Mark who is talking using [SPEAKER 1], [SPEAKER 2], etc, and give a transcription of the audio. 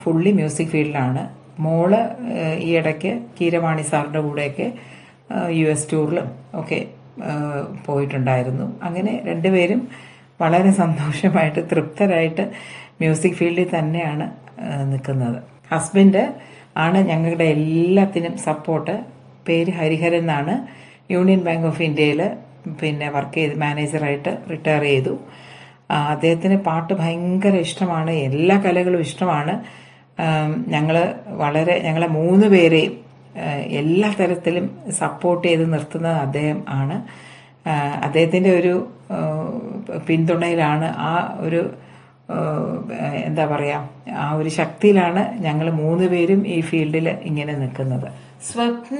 [SPEAKER 1] fully music ഫീൽഡിലാണ് മോള് ഏഹ്, ഈ ഇടയ്ക്ക് കീരവാണി സാറിന്റെ കൂടെയൊക്കെ ഏഹ്, യു എസ് ടൂറിലും ഒക്കെ ഏഹ്, പോയിട്ടുണ്ടായിരുന്നു അങ്ങനെ രണ്ടുപേരും വളരെ സന്തോഷമായിട്ട് തൃപ്തരായിട്ട് മ്യൂസിക് ഫീൽഡിൽ തന്നെയാണ് ഏഹ്, നിൽക്കുന്നത് ഹസ്ബൻഡ് ആണ് ഞങ്ങളുടെ എല്ലാത്തിനും സപ്പോർട്ട് പേര് ഹരിഹരൻ എന്നാണ് യൂണിയൻ ബാങ്ക് ഓഫ് ഇന്ത്യയിൽ പിന്നെ വർക്ക് ചെയ്ത് മാനേജറായിട്ട് റിട്ടയർ ചെയ്തു ആ, അദ്ദേഹത്തിന് പാട്ട് ഭയങ്കര ഇഷ്ടമാണ് എല്ലാ കലകളും ഇഷ്ടമാണ് ഞങ്ങൾ വളരെ ഞങ്ങളെ മൂന്ന് പേരെയും ആ, എല്ലാ തരത്തിലും സപ്പോർട്ട് ചെയ്ത് നിർത്തുന്നത് അദ്ദേഹം ആണ് ആ, അദ്ദേഹത്തിൻ്റെ ഒരു ആ, പിന്തുണയിലാണ് ആ ഒരു ആ, എന്താ പറയുക ആ ഒരു ശക്തിയിലാണ് ഞങ്ങൾ മൂന്ന് പേരും ഈ ഫീൽഡിൽ ഇങ്ങനെ നിൽക്കുന്നത് സ്വപ്ന